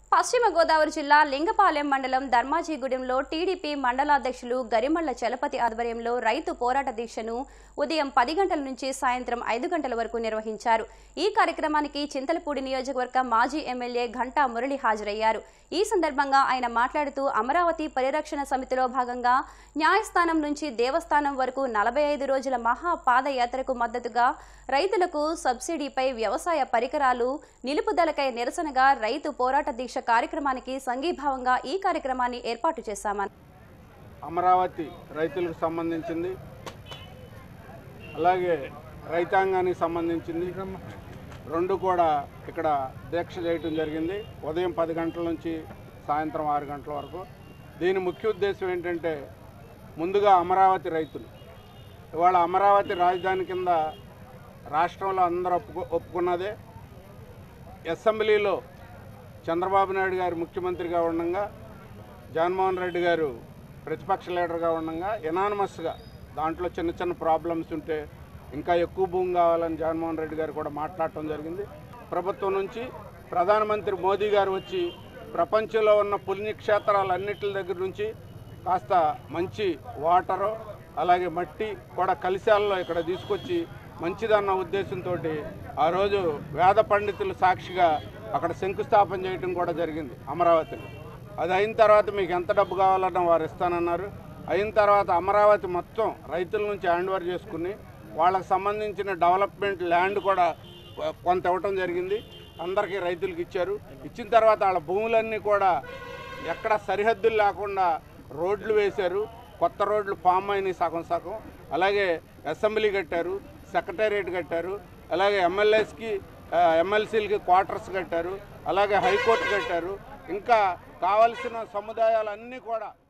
పశ్చిమ గోదావరి జిల్లా లింగపాలెం మండలం ధర్మాజీగూడెంలో టీడీపీ మండలాధ్యక్షులు గరిమళ్ల చలపతి ఆధ్వర్యంలో రైతు పోరాట దీక్షను ఉదయం పది గంటల నుంచి సాయంత్రం ఐదు గంటల వరకు నిర్వహించారు ఈ కార్యక్రమానికి చింతలపూడి నియోజకవర్గ మాజీ ఎమ్మెల్యే ఘంటా మురళి హాజరయ్యారు ఈ సందర్భంగా ఆయన మాట్లాడుతూ అమరావతి పరిరక్షణ సమితిలో భాగంగా న్యాయస్థానం నుంచి దేవస్థానం వరకు నలభై ఐదు రోజుల మహా పాదయాత్రకు మద్దతుగా రైతులకు సబ్సిడీపై వ్యవసాయ పరికరాలు నిలుపుదలకై నిరసనగా రైతు పోరాట దీక్ష కార్యక్రమానికి సంఘీభావంగా ఈ కార్యక్రమాన్ని ఏర్పాటు చేశామని అమరావతి రైతులకు సంబంధించింది అలాగే రైతాంగానికి సంబంధించింది రెండు కూడా ఇక్కడ దీక్ష చేయటం జరిగింది ఉదయం పది గంటల నుంచి సాయంత్రం ఆరు గంటల వరకు దీని ముఖ్య ఉద్దేశం ఏంటంటే ముందుగా అమరావతి రైతులు ఇవాళ అమరావతి రాజధాని కింద రాష్ట్రంలో అందరూ ఒప్పుకో ఒప్పుకున్నదే అసెంబ్లీలో చంద్రబాబు నాయుడు గారు ముఖ్యమంత్రిగా ఉండగా జగన్మోహన్ రెడ్డి గారు ప్రతిపక్ష లీడర్గా ఉండగా ఎనానమస్గా దాంట్లో చిన్న చిన్న ప్రాబ్లమ్స్ ఉంటే ఇంకా ఎక్కువ భూమి కావాలని జగన్మోహన్ రెడ్డి గారు కూడా మాట్లాడటం జరిగింది ప్రభుత్వం నుంచి ప్రధానమంత్రి మోదీ గారు వచ్చి ప్రపంచంలో ఉన్న పుణ్యక్షేత్రాలన్నిటి దగ్గర నుంచి కాస్త మంచి వాటరు అలాగే మట్టి కూడా కలిశాలలో ఇక్కడ తీసుకొచ్చి మంచిదన్న ఉద్దేశంతో ఆ రోజు వేద పండితులు సాక్షిగా అక్కడ శంకుస్థాపన చేయడం కూడా జరిగింది అమరావతిలో అది అయిన తర్వాత మీకు ఎంత డబ్బు కావాలన్నా వారు ఇస్తానన్నారు అయిన తర్వాత అమరావతి మొత్తం రైతుల నుంచి హ్యాండ్ ఓవర్ చేసుకుని వాళ్ళకి సంబంధించిన డెవలప్మెంట్ ల్యాండ్ కూడా కొ- కొంత ఇవ్వటం జరిగింది అందరికీ రైతులకు ఇచ్చారు ఇచ్చిన తర్వాత వాళ్ళ భూములన్నీ కూడా ఎక్కడ సరిహద్దులు లేకుండా రోడ్లు వేశారు కొత్త రోడ్లు ఫామ్ అయినాయి సగం సగం అలాగే అసెంబ్లీ కట్టారు సెక్రటేరియట్ కట్టారు అలాగే ఎమ్మెల్యేస్కి ఎమ్మెల్సీలకి క్వార్టర్స్ కట్టారు అలాగే హైకోర్టు కట్టారు ఇంకా కావలసిన సముదాయాలన్నీ కూడా